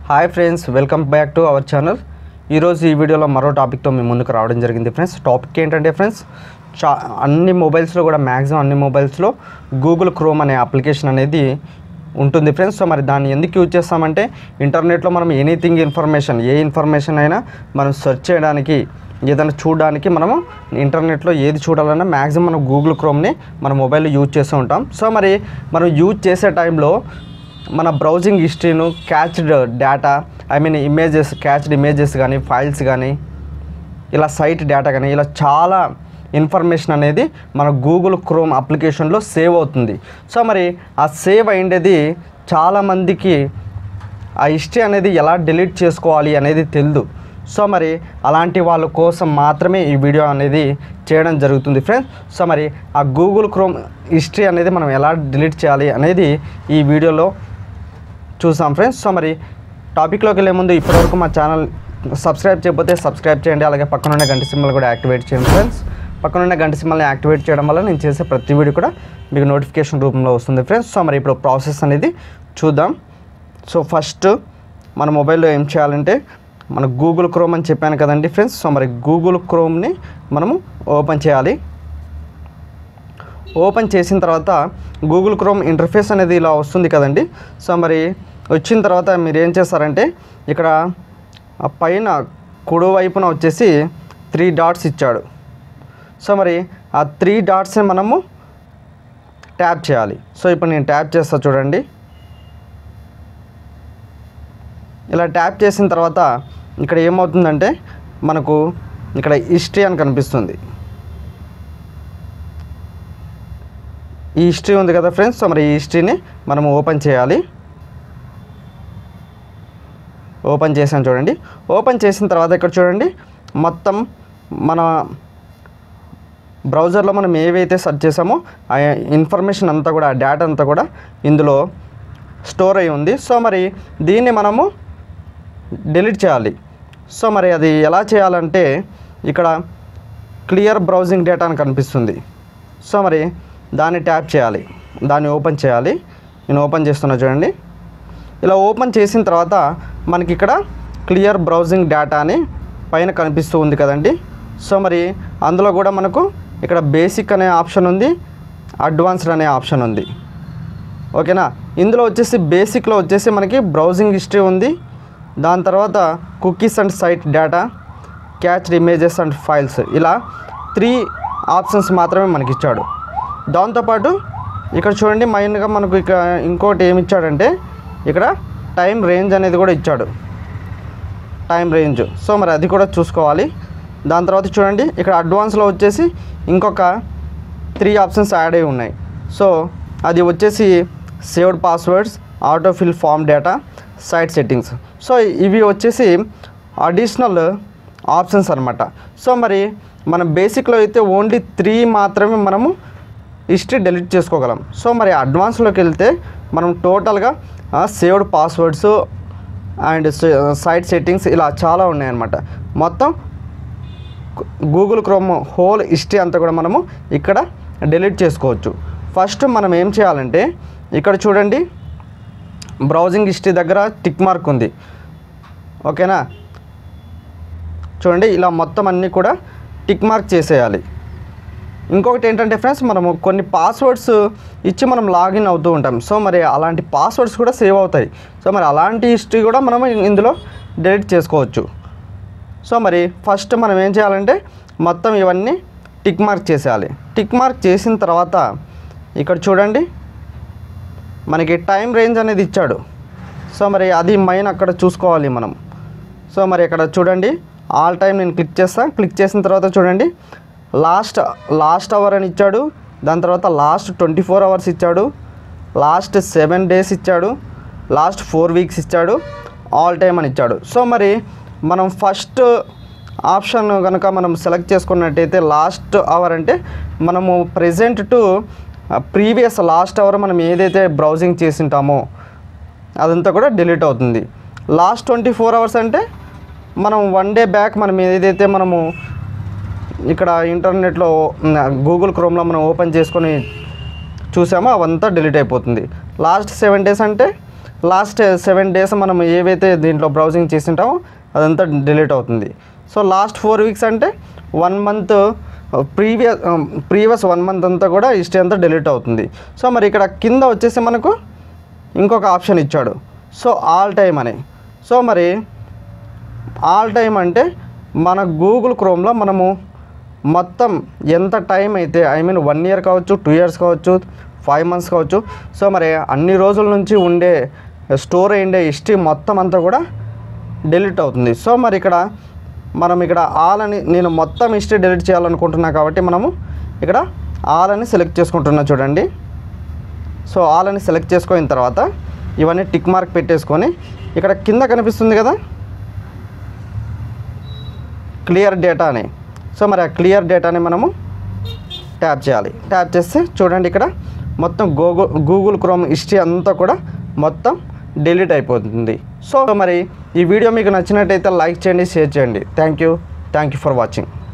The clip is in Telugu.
hi friends welcome back to our channel ఈరోజు ఈ వీడియోలో మరో టాపిక్తో మేము ముందుకు రావడం జరిగింది ఫ్రెండ్స్ టాపిక్ ఏంటంటే ఫ్రెండ్స్ చా అన్ని మొబైల్స్లో కూడా మ్యాక్సిమం అన్ని మొబైల్స్లో గూగుల్ క్రోమ్ అనే అప్లికేషన్ అనేది ఉంటుంది ఫ్రెండ్స్ సో మరి దాన్ని ఎందుకు యూజ్ చేస్తామంటే ఇంటర్నెట్లో మనం ఎనీథింగ్ ఇన్ఫర్మేషన్ ఏ ఇన్ఫర్మేషన్ అయినా మనం సెర్చ్ చేయడానికి ఏదైనా చూడడానికి మనము ఇంటర్నెట్లో ఏది చూడాలన్నా మ్యాక్సిమం మనం గూగుల్ క్రోమ్ని మన మొబైల్లో యూజ్ చేస్తూ ఉంటాం సో మరి మనం యూజ్ చేసే టైంలో మన బ్రౌజింగ్ హిస్టరీను cached data I mean images cached images కానీ ఫైల్స్ కానీ ఇలా సైట్ డేటా కానీ ఇలా చాలా ఇన్ఫర్మేషన్ అనేది మన గూగుల్ క్రోమ్ అప్లికేషన్లో సేవ్ అవుతుంది సో మరి ఆ సేవ్ అయ్యేది చాలామందికి ఆ హిస్టరీ అనేది ఎలా డిలీట్ చేసుకోవాలి అనేది తెలియదు సో మరి అలాంటి వాళ్ళ కోసం మాత్రమే ఈ వీడియో అనేది చేయడం జరుగుతుంది ఫ్రెండ్స్ సో మరి ఆ గూగుల్ క్రోమ్ హిస్టరీ అనేది మనం ఎలా డిలీట్ చేయాలి అనేది ఈ వీడియోలో చూసాం ఫ్రెండ్స్ సో మరి టాపిక్లోకి వెళ్ళే ముందు ఇప్పటివరకు మా ఛానల్ సబ్స్క్రైబ్ చేయకపోతే సబ్స్క్రైబ్ చేయండి అలాగే పక్కనున్న గంట సింబల్ కూడా యాక్టివేట్ చేయండి ఫ్రెండ్స్ పక్కనున్న గంట సింబల్ని యాక్టివేట్ చేయడం వల్ల నేను చేసే ప్రతి వీడియో కూడా మీకు నోటిఫికేషన్ రూపంలో వస్తుంది ఫ్రెండ్స్ సో మరి ఇప్పుడు ప్రాసెస్ అనేది చూద్దాం సో ఫస్ట్ మన మొబైల్లో ఏం చేయాలంటే మన గూగుల్ క్రోమ్ అని చెప్పాను కదండి ఫ్రెండ్స్ సో మరి గూగుల్ క్రోమ్ని మనము ఓపెన్ చేయాలి ఓపెన్ చేసిన తర్వాత గూగుల్ క్రోమ్ ఇంటర్ఫేస్ అనేది ఇలా వస్తుంది కదండి సో మరి వచ్చిన తర్వాత మీరు ఏం చేస్తారంటే ఇక్కడ ఆ పైన కుడివైపున వచ్చేసి త్రీ డాట్స్ ఇచ్చాడు సో మరి ఆ త్రీ డాట్స్ని మనము ట్యాప్ చేయాలి సో ఇప్పుడు నేను ట్యాప్ చేస్తా చూడండి ఇలా ట్యాప్ చేసిన తర్వాత ఇక్కడ ఏమవుతుందంటే మనకు ఇక్కడ హిస్టరీ అని కనిపిస్తుంది ఈ హిస్టరీ ఉంది కదా ఫ్రెండ్స్ సో మరి ఈ హిస్టరీని మనం ఓపెన్ చేయాలి ఓపెన్ చేసాను చూడండి ఓపెన్ చేసిన తర్వాత ఇక్కడ చూడండి మొత్తం మన బ్రౌజర్లో మనం ఏవైతే సెర్చ్ చేసామో ఆ ఇన్ఫర్మేషన్ అంతా కూడా ఆ డేటా అంతా కూడా ఇందులో స్టోర్ అయి ఉంది సో మరి దీన్ని మనము డిలీట్ చేయాలి సో మరి అది ఎలా చేయాలంటే ఇక్కడ క్లియర్ బ్రౌజింగ్ డేటా అని కనిపిస్తుంది సో మరి దాన్ని ట్యాప్ చేయాలి దాన్ని ఓపెన్ చేయాలి నేను ఓపెన్ చేస్తున్నా చూడండి ఇలా ఓపెన్ చేసిన తర్వాత మనకి ఇక్కడ క్లియర్ బ్రౌజింగ్ డేటా అని పైన కనిపిస్తూ ఉంది కదండి సో మరి అందులో కూడా మనకు ఇక్కడ బేసిక్ అనే ఆప్షన్ ఉంది అడ్వాన్స్డ్ అనే ఆప్షన్ ఉంది ఓకేనా ఇందులో వచ్చేసి బేసిక్లో వచ్చేసి మనకి బ్రౌజింగ్ హిస్టరీ ఉంది దాని తర్వాత cookies and site data cached images and files ఇలా త్రీ ఆప్షన్స్ మాత్రమే మనకి ఇచ్చాడు దాంతోపాటు ఇక్కడ చూడండి మైన్గా మనకు ఇక ఇంకోటి ఏమి ఇచ్చాడంటే ఇక్కడ టైం రేంజ్ అనేది కూడా ఇచ్చాడు టైం రేంజ్ సో మరి అది కూడా చూసుకోవాలి దాని తర్వాత చూడండి ఇక్కడ అడ్వాన్స్లో వచ్చేసి ఇంకొక త్రీ ఆప్షన్స్ యాడ్ అయి ఉన్నాయి సో అది వచ్చేసి saved passwords autofill form data site settings so ఇవి వచ్చేసి అడిషనల్ ఆప్షన్స్ అనమాట సో మరి మన బేసిక్లో అయితే ఓన్లీ త్రీ మాత్రమే మనము హిస్టరీ డెలీట్ చేసుకోగలం సో మరి అడ్వాన్స్లోకి వెళ్తే మనం టోటల్గా saved passwords and site settings ఇలా చాలా ఉన్నాయన్నమాట మొత్తం గూగుల్ క్రోమ్ హోల్ హిస్టరీ అంతా కూడా మనము ఇక్కడ డిలీట్ చేసుకోవచ్చు ఫస్ట్ మనం ఏం చేయాలంటే ఇక్కడ చూడండి బ్రౌజింగ్ హిస్టరీ దగ్గర టిక్ మార్క్ ఉంది ఓకేనా చూడండి ఇలా మొత్తం అన్నీ కూడా టిక్ మార్క్ చేసేయాలి ఇంకొకటి ఏంటంటే ఫ్రెండ్స్ మనము కొన్ని పాస్వర్డ్స్ ఇచ్చి మనం లాగిన్ అవుతూ ఉంటాం సో మరి అలాంటి పాస్వర్డ్స్ కూడా సేవ్ అవుతాయి సో మరి అలాంటి హిస్టరీ కూడా మనం ఇందులో డిలీట్ చేసుకోవచ్చు సో మరి ఫస్ట్ మనం ఏం చేయాలంటే మొత్తం ఇవన్నీ టిక్ మార్క్ చేసేయాలి టిక్ మార్క్ చేసిన తర్వాత ఇక్కడ చూడండి మనకి టైం రేంజ్ అనేది ఇచ్చాడు సో మరి అది మైన్ అక్కడ చూసుకోవాలి మనం సో మరి ఇక్కడ చూడండి ఆల్ టైం నేను క్లిక్ చేస్తాను క్లిక్ చేసిన తర్వాత చూడండి లాస్ట్ లాస్ట్ అవర్ అని ఇచ్చాడు దాని తర్వాత లాస్ట్ ట్వంటీ ఫోర్ అవర్స్ ఇచ్చాడు లాస్ట్ సెవెన్ డేస్ ఇచ్చాడు లాస్ట్ ఫోర్ వీక్స్ ఇచ్చాడు ఆల్ టైం అని ఇచ్చాడు సో మరి మనం ఫస్ట్ ఆప్షన్ కనుక మనం సెలెక్ట్ చేసుకున్నట్టయితే లాస్ట్ అవర్ అంటే మనము present to previous last hour మనం ఏదైతే బ్రౌజింగ్ చేసి ఉంటామో అదంతా కూడా డిలీట్ అవుతుంది లాస్ట్ ట్వంటీ ఫోర్ అవర్స్ అంటే మనం వన్ డే బ్యాక్ మనం ఏదైతే మనము ఇక్కడ ఇంటర్నెట్లో గూగుల్ క్రోమ్లో మనం ఓపెన్ చేసుకొని చూసామో అవంతా డిలీట్ అయిపోతుంది లాస్ట్ సెవెన్ డేస్ అంటే లాస్ట్ సెవెన్ డేస్ మనం ఏవైతే దీంట్లో బ్రౌజింగ్ చేసింటామో అదంతా డిలీట్ అవుతుంది సో లాస్ట్ ఫోర్ వీక్స్ అంటే one month previous previous one month అంతా కూడా హిస్టరీ అంతా డిలీట్ అవుతుంది సో మరి ఇక్కడ కింద వచ్చేసి మనకు ఇంకొక ఆప్షన్ ఇచ్చాడు సో ఆల్ టైమ్ అని సో మరి ఆల్ టైమ్ అంటే మన గూగుల్ క్రోమ్లో మనము మొత్తం ఎంత టైం అయితే ఐ మీన్ వన్ ఇయర్ కావచ్చు టూ ఇయర్స్ కావచ్చు ఫైవ్ మంత్స్ కావచ్చు సో మరి అన్ని రోజుల నుంచి ఉండే స్టోర్ అయ్యే హిస్టరీ మొత్తం అంతా కూడా డిలీట్ అవుతుంది సో మరి ఇక్కడ మనం ఇక్కడ ఆల్ అని నేను మొత్తం హిస్టరీ డిలీట్ చేయాలనుకుంటున్నా కాబట్టి మనము ఇక్కడ ఆల్ అని సెలెక్ట్ చేసుకుంటున్నా చూడండి సో ఆల్ అని సెలెక్ట్ చేసుకున్న తర్వాత ఇవన్నీ టిక్ మార్క్ పెట్టేసుకొని ఇక్కడ కింద కనిపిస్తుంది కదా క్లియర్ డేటా అని సో మరి ఆ క్లియర్ డేటాని మనము ట్యాప్ చేయాలి ట్యాప్ చేస్తే చూడండి ఇక్కడ మొత్తం గూగుల్ గూగుల్ క్రోమ్ హిస్టరీ అంతా కూడా మొత్తం డిలీట్ అయిపోతుంది సో మరి ఈ వీడియో మీకు నచ్చినట్టయితే లైక్ చేయండి షేర్ చేయండి thank you thank you for watching